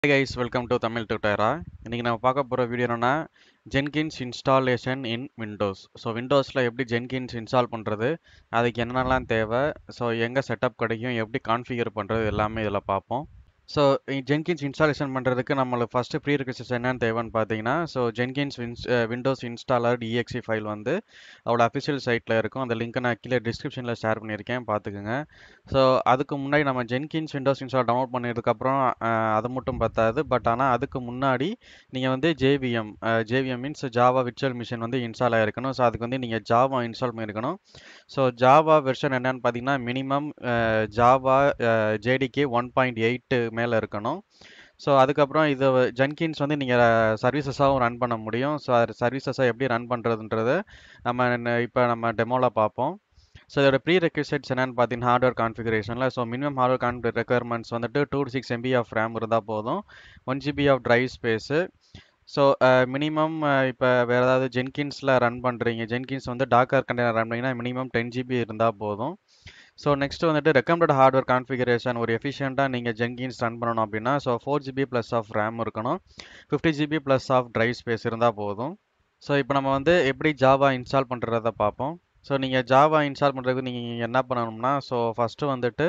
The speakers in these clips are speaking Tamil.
Hey guys, welcome to Tamil Tutorial. இன்னைக்கு நம்ம பார்க்க போகிற வீடியோ என்னன்னா Jenkins installation in Windows so விண்டோஸில் எப்படி ஜென்கின்ஸ் இன்ஸ்டால் பண்ணுறது அதுக்கு என்னென்னலாம் தேவை ஸோ எங்கே செட்டப் கிடைக்கும் எப்படி கான்ஃபிகர் பண்ணுறது எல்லாமே இதில் பார்ப்போம் ஸோ ஜென்கின்ஸ் இன்ஸ்டாலேஷன் பண்ணுறதுக்கு நம்மளுக்கு ஃபஸ்ட்டு ப்ரீ ரிக்வஸ்ட் என்னன்னு தேவைன்னு பார்த்தீங்கன்னா ஸோ ஜென்கின்ஸ் வின்ஸ் விண்டோஸ் இன்ஸ்டாலர் இஎக்ஸி ஃபைல் வந்து அவரோட அஃபிஷியல் சைட்டில் இருக்கும் அந்த லிங்க்கை நான் கீழே டிஸ்கிரிப்ஷனில் ஷேர் பண்ணியிருக்கேன் பார்த்துக்குங்க ஸோ அதுக்கு முன்னாடி நம்ம ஜென்கின்ஸ் விண்டோஸ் இன்ஸ்டால் டவுன்லோட் பண்ணதுக்கப்புறம் அது மட்டும் பத்தாது பட் ஆனால் அதுக்கு முன்னாடி நீங்கள் வந்து JVM JVM means Java virtual machine வந்து இன்ஸ்டால் ஆகிருக்கணும் ஸோ அதுக்கு வந்து நீங்கள் ஜாவா இன்ஸ்டால் பண்ணியிருக்கணும் ஸோ ஜாவா வெர்ஷன் என்னன்னு பார்த்தீங்கன்னா minimum Java JDK one point eight மேலே இருக்கணும் ஸோ அதுக்கப்புறம் இது ஜென்கின்ஸ் வந்து நீங்கள் சர்வீசஸாகவும் ரன் பண்ண முடியும் ஸோ அது சர்வீசஸை எப்படி ரன் பண்ணுறதுன்றது நம்ம இப்போ நம்ம டெமோவில் பார்ப்போம் ஸோ இதோட ப்ரீ ரெக்வஸ்ட்ஸ் என்னன்னு பார்த்தீங்கன்னா ஹார்ட்வேர் கான்ஃபிகரேஷனில் so minimum hardware con requirements வந்துட்டு two six MB of RAM இருந்தால் போதும் one GB of drive space so minimum இப்போ வேறு ஏதாவது ஜென்கின்ஸில் ரன் பண்ணுறீங்க ஜென்கின்ஸ் வந்து டாக்கர் கண்டெய்னர் ரன் பண்ணிங்கன்னா மினிமம் டென் ஜிபி இருந்தால் போதும் ஸோ நெக்ஸ்ட் வந்துட்டு ரெக்கமெண்டட் ஹார்ட்வேர் கான்ஃபிகரேஷன் ஒரு எஃபிஷியண்ட்டாக நீங்கள் ஜென்கின்ஸ் ரன் பண்ணணும் அப்படின்னா so four GB plus of RAM இருக்கணும் fifty GB plus of drive space இருந்தால் போதும் ஸோ இப்போ நம்ம வந்து எப்படி ஜாவா இன்ஸ்டால் பண்ணுறத பார்ப்போம் ஸோ நீங்கள் ஜாவா இன்ஸ்டால் பண்ணுறதுக்கு நீங்கள் என்ன பண்ணணும்னா ஸோ ஃபஸ்ட்டு வந்துட்டு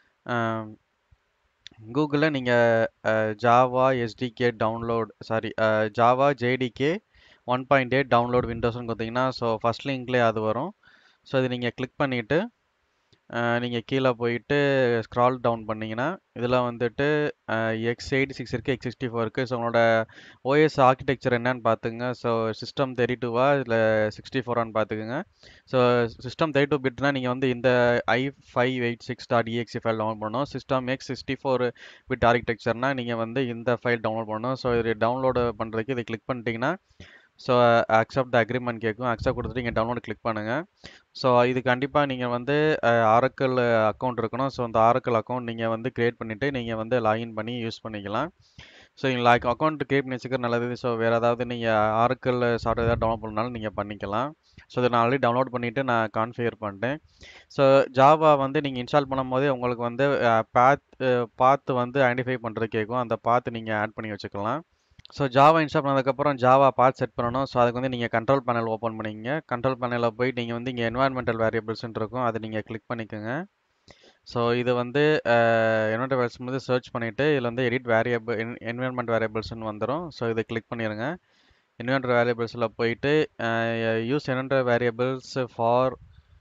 கூகுளில் நீங்கள் Java SDK download sorry Java JDK one point eight download விண்டோஸ்னு பார்த்தீங்கன்னா ஸோ ஃபஸ்ட் லிங்க்லேயே அது வரும் ஸோ இது நீங்கள் கிளிக் பண்ணிவிட்டு நீங்கள் கீழே போயிட்டு ஸ்க்ரால் டவுன் பண்ணிங்கன்னா இதில் வந்துட்டு எக்ஸ் எயிட்டி சிக்ஸ் இருக்குது எக்ஸ் சிக்ஸ்டி ஃபோர் இருக்குது ஸோ உங்களோட ஓஎஸ் ஆர்கிடெக்சர் என்னன்னு பார்த்துங்க ஸோ சிஸ்டம் தேர்ட்டி டூவா இல்லை சிக்ஸ்டி ஃபோரான்னு பார்த்துக்குங்க ஸோ சிஸ்டம் தேர்ட்டி டூ பிட்னா நீங்கள் வந்து இந்த I five eight six dot EXE file download பண்ணணும் system x sixty four bit ஆர்கிடெக்சர்னா நீங்கள் வந்து இந்த ஃபைல் டவுன்லோட் பண்ணணும் ஸோ இது டவுன்லோடு பண்ணுறதுக்கு இதை கிளிக் பண்ணிட்டீங்கன்னா ஸோ அக்செப்ட் த அக்ரிமெண்ட் கேட்கும் அக்செப்ட் கொடுத்துட்டு நீங்கள் டவுன்லோட் கிளிக் பண்ணுங்கள் ஸோ இது கண்டிப்பாக நீங்கள் வந்து ஆரக்கல் அக்கௌண்ட் இருக்கணும் ஸோ அந்த ஆரக்கல் அக்கௌண்ட் நீங்கள் வந்து க்ரியேட் பண்ணிவிட்டு நீங்கள் வந்து லாகின் பண்ணி யூஸ் பண்ணிக்கலாம் ஸோ நீங்கள் லாக் அக்கௌண்ட் க்ரியேட் பண்ணி வச்சுக்கிற நல்லது ஸோ வேறு ஏதாவது நீங்கள் ஆரக்கல் சாஃப்ட்வேர் ஏதாவது டவுன்லோட் பண்ணாலும் நீங்கள் பண்ணிக்கலாம் ஸோ இதை நான் ஆல்ரெடி டவுன்லோட் பண்ணிவிட்டு நான் கான்ஃபிகர் பண்ணிட்டேன் ஸோ ஜாவா வந்து நீங்கள் இன்ஸ்டால் பண்ணும்போது உங்களுக்கு வந்து பாத் பாத்து வந்து ஐடென்டிஃபை பண்ணுறது கேட்கும் அந்த பாத்து நீங்கள் ஆட் பண்ணி வச்சுக்கலாம் ஸோ ஜாவா இன்ஸ்டால் பண்ணதுக்கப்புறம் ஜாவா பார்ட் செட் பண்ணணும் ஸோ அதுக்கு வந்து நீங்கள் கண்ட்ரோல் பேனல் ஓப்பன் பண்ணிங்க கண்ட்ரோல் பேனலில் போய் நீங்கள் வந்து இங்கே என்வாயன்மெண்டல் வேரியபிள்ஸ்ன்னு இருக்கும் அதை நீங்கள் கிளிக் பண்ணிக்கோங்க ஸோ இது வந்து என்னோட வேல்ஸ் வந்து சர்ச் பண்ணிவிட்டு இதில் வந்து எடிட் வேரியபிள் என்வரன்மெண்ட் வேரியபிள்ஸ்னு வந்துடும் ஸோ இதை கிளிக் பண்ணிடுங்க என்வரன்மெண்ட் வேரியபிள்ஸில் போயிட்டு யூஸ் என்னன்ற வேரியபிள்ஸ் ஃபார்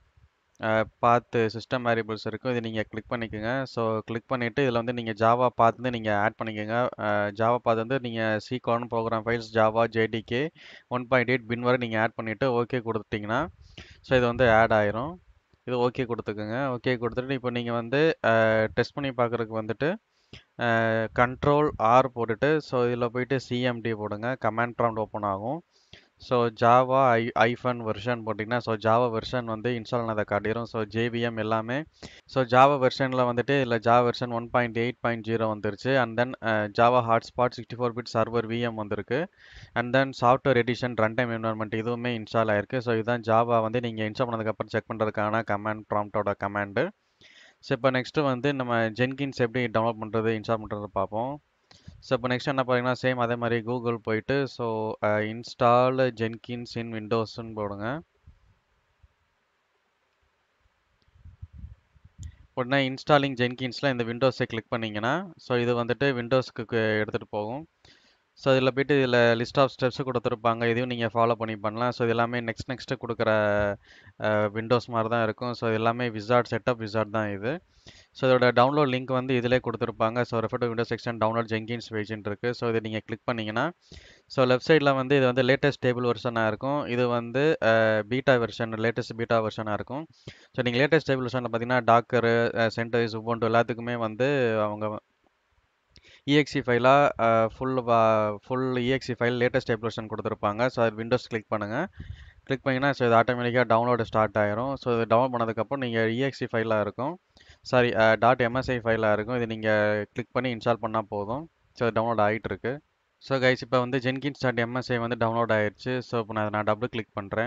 பார்த்து சிஸ்டம் வேரியபிள்ஸ் இருக்கும் இது நீங்கள் கிளிக் பண்ணிக்கோங்க ஸோ கிளிக் பண்ணிவிட்டு இதில் வந்து நீங்கள் ஜாவா பார்த்து வந்து நீங்கள் ஆட் பண்ணிக்கோங்க ஜாவா பார்த்து வந்து நீங்கள் சி கார்ன் program files Java JDK one point eight bin வரை நீங்கள் ஆட் பண்ணிவிட்டு ஓகே கொடுத்துட்டிங்கன்னா ஸோ இது வந்து ஆட் ஆயிரும் இது ஓகே கொடுத்துக்குங்க ஓகே கொடுத்துட்டு இப்போ நீங்கள் வந்து டெஸ்ட் பண்ணி பார்க்குறதுக்கு வந்துட்டு கண்ட்ரோல் ஆர் போட்டுட்டு ஸோ இதில் போயிட்டு சிஎம்டி போடுங்க கமாண்ட் ப்ராம்ப்ட் ஓப்பன் ஆகும் ஸோ ஜாவா ஐ ஐஃபன் வெர்ஷன் போட்டிங்கன்னா ஸோ ஜாவா வெர்ஷன் வந்து இன்ஸ்டால் ஆனதை காட்டிடும் ஸோ ஜேவிஎம் எல்லாமே ஸோ ஜாவா வெர்ஷனில் வந்துட்டு இல்லை Java version one point eight point zero வந்துருச்சு and then Java hotspot sixty four bit server VM வந்திருக்கு and then software edition run time environment இதுவுமே இன்ஸ்டால் ஆயிருக்கு ஸோ இதுதான் ஜாவா வந்து நீங்கள் இன்ஸ்டால் பண்ணதுக்கப்புறம் செக் பண்ணுறதுக்கான கமாண்ட் ப்ராம்ப்டோட கமாண்டு ஸோ இப்போ நெக்ஸ்ட்டு வந்து நம்ம ஜென்கின்ஸ் எப்படி டவுன்லோட் பண்ணுறது இன்ஸ்டால் பண்ணுறது பார்ப்போம் ஸோ இப்போ நெக்ஸ்ட் என்ன பார்த்தீங்கன்னா சேம் அதே மாதிரி கூகுள் போயிட்டு ஸோ இன்ஸ்டால் ஜென்கின்ஸ் இன் விண்டோஸ்ன்னு போடுங்க உடனே இன்ஸ்டாலிங் ஜென்கின்ஸில் இந்த விண்டோஸை கிளிக் பண்ணிங்கன்னா ஸோ இது வந்துட்டு விண்டோஸ்க்கு எடுத்துகிட்டு போகும் ஸோ இதில் போய்ட்டு இதில் லிஸ்ட் ஆஃப் ஸ்டெப்ஸ் கொடுத்துருப்பாங்க இதையும் நீங்கள் ஃபாலோ பண்ணி பண்ணலாம் ஸோ இது எல்லாமே நெக்ஸ்ட் நெக்ஸ்ட்டு கொடுக்குற விண்டோஸ் மாதிரி தான் இருக்கும் ஸோ எல்லாமே விசார்ட் செட்டப் விசார்ட் தான் இது ஸோ இதோட டவுன்லோட் லிங்க் வந்து இதிலே கொடுத்துருப்பாங்க so refer to Windows section download Jenkins பேஜ்னு இருக்குது ஸோ இதை நீங்கள் கிளிக் பண்ணிங்கன்னா ஸோ லெஃப்ட் சைடில் வந்து இது வந்து லேட்டஸ்ட் டேபிள் வெர்ஷனாக இருக்கும் இது வந்து பீட்டா வெர்ஷன் லேட்டஸ்ட் பீட்டா வெர்ஷனாக இருக்கும் ஸோ நீங்கள் லேட்டஸ்ட் டேபிள் வெர்ஷனில் பார்த்தீங்கன்னா டாக்கரு சென்டர்ஸ் உபோன்ட்டு எல்லாத்துக்குமே வந்து அவங்க இஎக்ஸி ஃபைலாக full full EXE file latest stable version கொடுத்துருப்பாங்க ஸோ அது விண்டோஸ் கிளிக் பண்ணுங்கள் கிளிக் பண்ணிங்கன்னா ஸோ இது ஆட்டோமேட்டிக்காக டவுன்லோடு ஸ்டார்ட் ஆயிரும் ஸோ இது டவுன்லோட் பண்ணதுக்கப்புறம் நீங்கள் இஎக்ஸி ஃபைலாக இருக்கும் சாரி டாட் எம்எஸ்ஐ ஃபைலாக இருக்கும் இது நீங்கள் கிளிக் பண்ணி இன்ஸ்டால் பண்ணால் போதும் ஸோ இது டவுன்லோட் ஆகிட்டு இருக்கு ஸோ கைஸ் இப்போ வந்து ஜென்கின்ஸ் டாட் எம்எஸ்ஐ வந்து டவுன்லோட் ஆயிடுச்சு ஸோ இப்போ நான் நான் டபுள் கிளிக் பண்ணுறேன்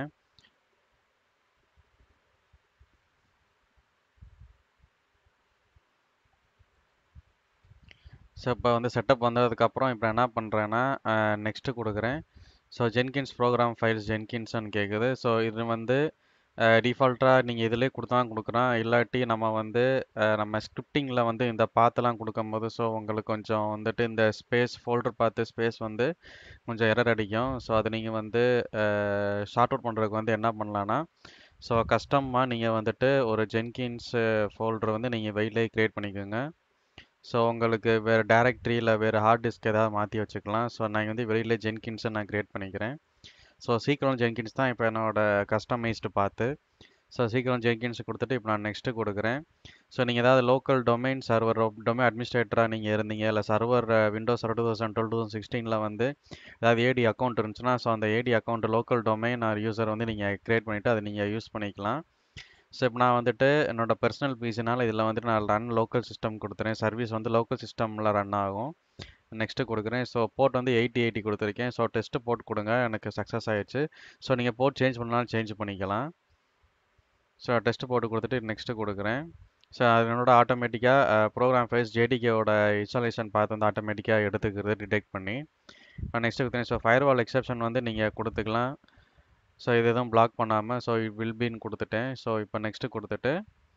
ஸோ இப்போ வந்து செட்டப் வந்ததுக்கப்புறம் இப்போ என்ன பண்ணுறேன்னா நெக்ஸ்ட்டு கொடுக்குறேன் ஸோ ஜென்கின்ஸ் ப்ரோக்ராம் ஃபைல்ஸ் ஜென்கின்ஸ்னு கேட்குது ஸோ இது வந்து டிஃபால்ட்டாக நீங்கள் இதிலே கொடுத்தா கொடுக்குறான் இல்லாட்டி நம்ம வந்து அஹ், நம்ம ஸ்கிரிப்டிங்கில் வந்து இந்த பாத்தெல்லாம் கொடுக்கும்போது ஸோ உங்களுக்கு கொஞ்சம் வந்துட்டு இந்த ஸ்பேஸ் ஃபோல்டர் பார்த்து ஸ்பேஸ் வந்து கொஞ்சம் எரர் அடிக்கும் ஸோ அது நீங்கள் வந்து ஷார்ட் அவுட் பண்ணுறதுக்கு வந்து என்ன பண்ணலான்னா ஸோ கஸ்டமாக நீங்கள் வந்துட்டு ஒரு ஜென்கின்ஸ் ஃபோல்டர் வந்து நீங்கள் வெயிலே க்ரியேட் பண்ணிக்கோங்க ஸோ உங்களுக்கு வேறு டேரக்டரியில் வேறு ஹார்ட் டிஸ்க் ஏதாவது மாற்றி வச்சுக்கலாம் ஸோ நான் வந்து வெளியில ஜென்கின்ஸை நான் க்ரியேட் பண்ணிக்கிறேன் ஸோ சீக்கிரம் ஜென்கின்ஸ் தான் இப்போ என்னோட கஸ்டமைஸ்டு பார்த்து ஸோ சீக்கிரம் ஜென்கின்ஸ் கொடுத்துட்டு இப்போ நான் நெக்ஸ்ட்டு கொடுக்குறேன் ஸோ நீங்கள் ஏதாவது லோக்கல் டொமைன் சர்வர் டொமைன் அட்மினிஸ்ட்ரேட்டராக நீங்கள் இருந்தீங்க இல்லை server Windows two thousand twelve two thousand சிக்ஸ்டீனில் வந்து ஏதாவது ஏடி அக்கௌண்ட் இருந்துச்சுன்னா ஸோ அந்த AD account local domain or user வந்து நீங்கள் க்ரியேட் பண்ணிவிட்டு அதை நீங்கள் யூஸ் பண்ணிக்கலாம் ஸோ இப்போ நான் வந்துட்டு என்னோட பர்சனல் பிசினால இதில் வந்துட்டு நான் ரன் லோக்கல் சிஸ்டம் கொடுத்துறேன் சர்வீஸ் வந்து லோக்கல் சிஸ்டமில் ரன் ஆகும் நெக்ஸ்ட்டு கொடுக்குறேன் ஸோ போர்ட் வந்து எயிட்டி எயிட்டி கொடுத்துருக்கேன் ஸோ டெஸ்ட்டு போர்ட் கொடுங்க எனக்கு சக்ஸஸ் ஆயிடுச்சு ஸோ நீங்கள் போர்ட் சேஞ்ச் பண்ணாலும் சேஞ்ச் பண்ணிக்கலாம் ஸோ டெஸ்ட் போட்டு கொடுத்துட்டு நெக்ஸ்ட்டு கொடுக்குறேன் ஸோ அதனோட ஆட்டோமேட்டிக்காக ப்ரோக்ராம் ஃபைல்ஸ் ஜேடிகேவோட இன்ஸ்டாலேஷன் பார்த்து வந்து ஆட்டோமேட்டிக்காக எடுத்துக்கிறது டிடெக்ட் பண்ணி நெக்ஸ்ட்டு கொடுத்தேன் ஸோ ஃபயர்வால் எக்ஸப்ஷன் வந்து நீங்கள் கொடுத்துக்கலாம் ஸோ இது எதுவும் பிளாக் பண்ணாமல் ஸோ வில் பின்னு கொடுத்துட்டேன் ஸோ இப்போ நெக்ஸ்ட்டு கொடுத்துட்டு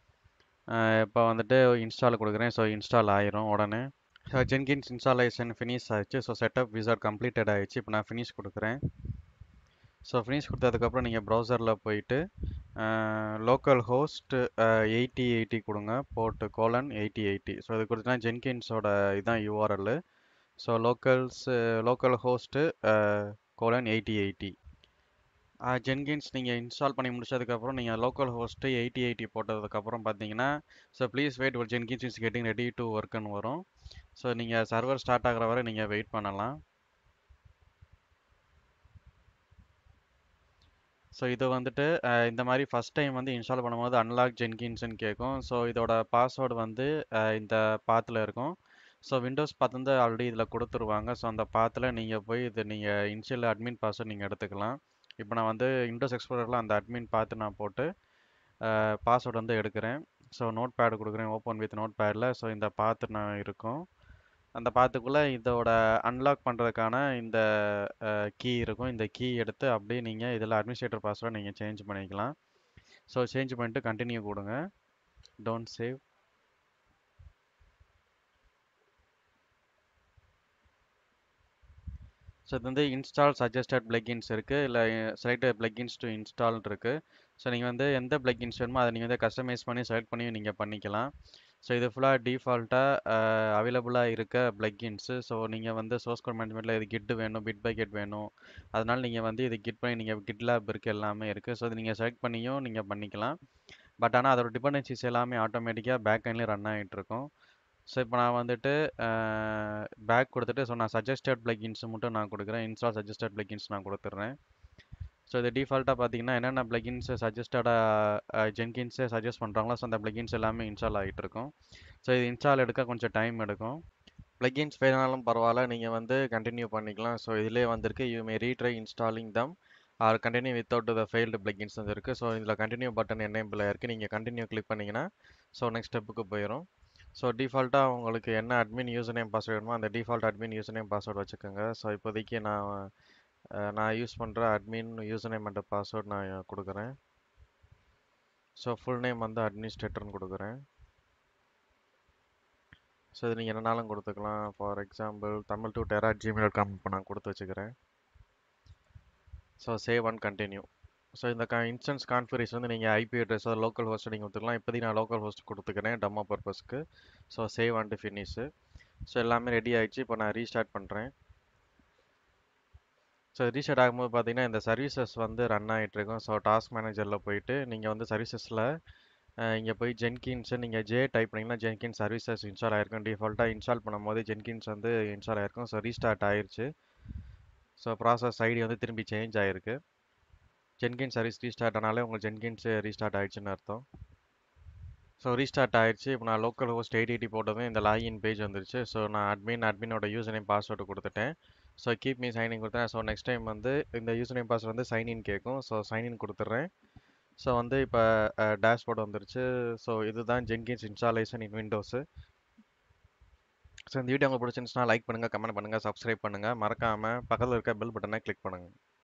இப்போ வந்துட்டு இன்ஸ்டால் கொடுக்குறேன் ஸோ இன்ஸ்டால் ஆயிரும் உடனே ஸோ ஜென்கின்ஸ் இன்ஸ்டாலேஷன் ஃபினிஷ் ஆயிடுச்சு ஸோ செட்டப் விசார்ட் கம்ப்ளீட்டட் ஆயிடுச்சு இப்போ நான் ஃபினிஷ் கொடுக்குறேன் ஸோ ஃபினிஷ் கொடுத்ததுக்கப்புறம் நீங்கள் ப்ரௌசரில் போயிட்டு லோக்கல் ஹோஸ்ட் எயிட்டி எயிட்டி கொடுங்க port colon eighty eighty so இது கொடுத்தா ஜென்கின்ஸோட இதுதான் URL so locals local host colon eighty eighty Jenkins நீங்கள் இன்ஸ்டால் பண்ணி முடிச்சதுக்கப்புறம் நீங்கள் லோக்கல் ஹோஸ்ட்டு எயிட்டி எயிட்டி போட்டதுக்கப்புறம் பார்த்தீங்கன்னா ஸோ ப்ளீஸ் வெயிட் ஒரு Jenkins is getting ready to ஒர்க்குன்னு வரும் ஸோ நீங்கள் சர்வர் ஸ்டார்ட் ஆகிற வரை நீங்கள் வெயிட் பண்ணலாம் ஸோ இது வந்துட்டு அஹ், இந்த மாதிரி ஃபஸ்ட் டைம் வந்து இன்ஸ்டால் பண்ணும்போது அன்லாக் ஜென்கின்ஸ்னு கேட்கும் ஸோ இதோட பாஸ்வேர்டு வந்து அஹ், இந்த பாத்தில் இருக்கும் ஸோ விண்டோஸ் பாத் வந்து ஆல்ரெடி இதில் கொடுத்துருவாங்க ஸோ அந்த பாத்தில் நீங்கள் போய் இது நீங்கள் இன்ஷியல் அட்மின் பாஸ்வேர்ட் நீங்கள் எடுத்துக்கலாம் இப்போ நான் வந்து விண்டோஸ் எக்ஸ்ப்ளோரில் அந்த அட்மின் பார்த்து நான் போட்டு பாஸ்வேர்டு வந்து எடுக்கிறேன் ஸோ நோட் பேடு கொடுக்குறேன் ஓப்பன் வித் நோட் பேடில் ஸோ இந்த பாத்து நான் இருக்கும் அந்த பாத்துக்குள்ளே இதோட அன்லாக் பண்ணுறதுக்கான இந்த கீ இருக்கும் இந்த கீ எடுத்து அப்படியே நீங்கள் இதில் அட்மினிஸ்ட்ரேட்டர் பாஸ்வேர்டு நீங்கள் சேஞ்ச் பண்ணிக்கலாம் ஸோ சேஞ்ச் பண்ணிட்டு கண்டினியூ கொடுங்க டோன்ட் சேவ் ஸோ இது வந்து இன்ஸ்டால் சஜஸ்டட் பிளக்கின்ஸ் இருக்குது இல்லை செலக்ட் பிளக்கின்ஸ் டு இன்ஸ்டால் இருக்குது ஸோ நீங்கள் வந்து எந்த பிளக்கின்ஸ் வேணுமோ அதை நீங்கள் வந்து கஸ்டமைஸ் பண்ணி செலக்ட் பண்ணி நீங்கள் பண்ணிக்கலாம் ஸோ இது ஃபுல்லாக டிஃபால்ட்டாக அவைலபிளாக இருக்க பிளக்கின்ஸு ஸோ நீங்கள் வந்து சோர்ஸ் கோட் மேனேஜ்மெண்ட்டில் இது கிட் வேணும் பிட் பை கிட் வேணும் அதனால நீங்கள் வந்து இது கிட் பண்ணி நீங்கள் கிட் லேப் இருக்குது எல்லாமே இருக்குது ஸோ இது நீங்கள் செலக்ட் பண்ணியும் நீங்கள் பண்ணிக்கலாம் பட் ஆனால் அதோட டிபெண்டன்சிஸ் எல்லாமே ஆட்டோமேட்டிக்காக பேக் எண்ட்லேயே ரன் ஆகிட்டு இருக்கும் ஸோ இப்போ நான் வந்துட்டு பேக் கொடுத்துட்டு ஸோ நான் சஜஸ்டட் பிளக்கின்ஸ் மட்டும் நான் கொடுக்குறேன் இன்ஸ்டால் சஜஸ்டட் பிளக்கின்ஸ் நான் கொடுத்துட்றேன் ஸோ இது டிஃபால்ட்டாக பார்த்தீங்கன்னா என்னென்ன பிளகின்ஸ் சஜஸ்டடாக ஜென்கின்ஸே சஜஸ்ட் பண்ணுறாங்களோ ஸோ அந்த பிளகின்ஸ் எல்லாமே இன்ஸ்டால் ஆகிட்டு இருக்கும் ஸோ இது இன்ஸ்டால் எடுக்க கொஞ்சம் டைம் எடுக்கும் பிளகின்ஸ் ஃபெயிலானாலும் பரவாயில்ல நீங்கள் வந்து கண்டினியூ பண்ணிக்கலாம் ஸோ இதிலே வந்திருக்கு you may retry installing them or continue without the failed plugins வந்து இருக்குது ஸோ இதில் கண்டினியூ பட்டன் என்னேபிள் ஆயிருக்கு நீங்கள் கண்டினியூ கிளிக் பண்ணிங்கன்னா ஸோ நெக்ஸ்ட் ஸ்டெப்புக்கு போயிடும் ஸோ டிஃபால்ட்டாக உங்களுக்கு என்ன அட்மின் யூசர் நேம் பாஸ்வேர்ட் வேணுமோ அந்த default admin user name password வச்சுக்கோங்க ஸோ இப்போதைக்கு நான் அஹ், நான் யூஸ் பண்ணுற admin user name and password நான் கொடுக்குறேன் ஸோ ஃபுல் நேம் வந்து அட்மினிஸ்ட்ரேட்டர்னு கொடுக்குறேன் ஸோ இது நீங்கள் என்னனாலும் கொடுத்துக்கலாம் for example Tamil two terra Gmail dot com இப்போ நான் கொடுத்து வச்சுக்கிறேன் so save and continue so இந்த க இன்ஸ்டன்ஸ் கான்ஃபிகரேஷன் வந்து நீங்கள் ஐபி அட்ரஸ் லோக்கல் ஹோஸ்ட் நீங்கள் கொடுத்துக்கலாம் இப்போதைக்கு நான் லோக்கல் ஹோஸ்ட் கொடுத்துக்கிறேன் டெமோ பர்பஸ்க்கு so save and finish so எல்லாமே ரெடி ஆயிடுச்சு இப்போ நான் ரீஸ்டார்ட் பண்ணுறேன் ஸோ ரீஸ்டார்ட் ஆகும்போது பார்த்தீங்கன்னா இந்த சர்வீசஸ் வந்து ரன் ஆகிட்டு இருக்கும் ஸோ டாஸ்க் மேனேஜரில் போயிட்டு நீங்கள் வந்து சர்வீசஸில் இங்கே போய் ஜென்கின்ஸ் நீங்கள் ஜே டைப் பண்ணிங்கன்னா ஜென்கின் சர்வீசஸ் இன்ஸ்டால் ஆயிருக்கும் டிஃபால்ட்டாக இன்ஸ்டால் பண்ணும்போது ஜென்கின்ஸ் வந்து இன்ஸ்டால் ஆயிருக்கும் ஸோ ரீஸ்டார்ட் ஆயிருச்சு ஸோ ப்ராசஸ் ஐடி வந்து திரும்பி சேஞ்ச் ஆயிருக்கு ஜென்கின் சர்வீஸ் ரீஸ்டார்ட் ஆனாலே உங்களுக்கு ஜென்கின்ஸ் ரீஸ்டார்ட் ஆயிடுச்சுன்னு அர்த்தம் ஸோ ரீஸ்டார்ட் ஆயிடுச்சு இப்போ நான் லோக்கல் ஹோஸ்ட் எயிட் எயிட்டி போட்டதும் இந்த லாகின் பேஜ் வந்துருச்சு ஸோ நான் அட்மின் அட்மினோட யூசர் நேம் பாஸ்வேர்டு கொடுத்துட்டேன் ஸோ கீப் மீ சைன்இன் கொடுத்தேன் ஸோ நெக்ஸ்ட் டைம் வந்து இந்த யூசர் நேம் பாஸ்வேர்டு வந்து சைன்இன் கேட்கும் ஸோ சைன்இன் கொடுத்துட்றேன் ஸோ வந்து இப்போ டேஷ்போர்ட் வந்துருச்சு ஸோ இதுதான் Jenkins installation in Windows so இந்த வீடியோ உங்களுக்கு பிடிச்சிருந்துச்சுன்னா லைக் பண்ணுங்கள் கமெண்ட் பண்ணுங்கள் சப்ஸ்கிரைப் பண்ணுங்கள் மறக்காமல் பக்கத்தில் இருக்க பெல் பட்டனை கிளிக் பண்ணுங்கள்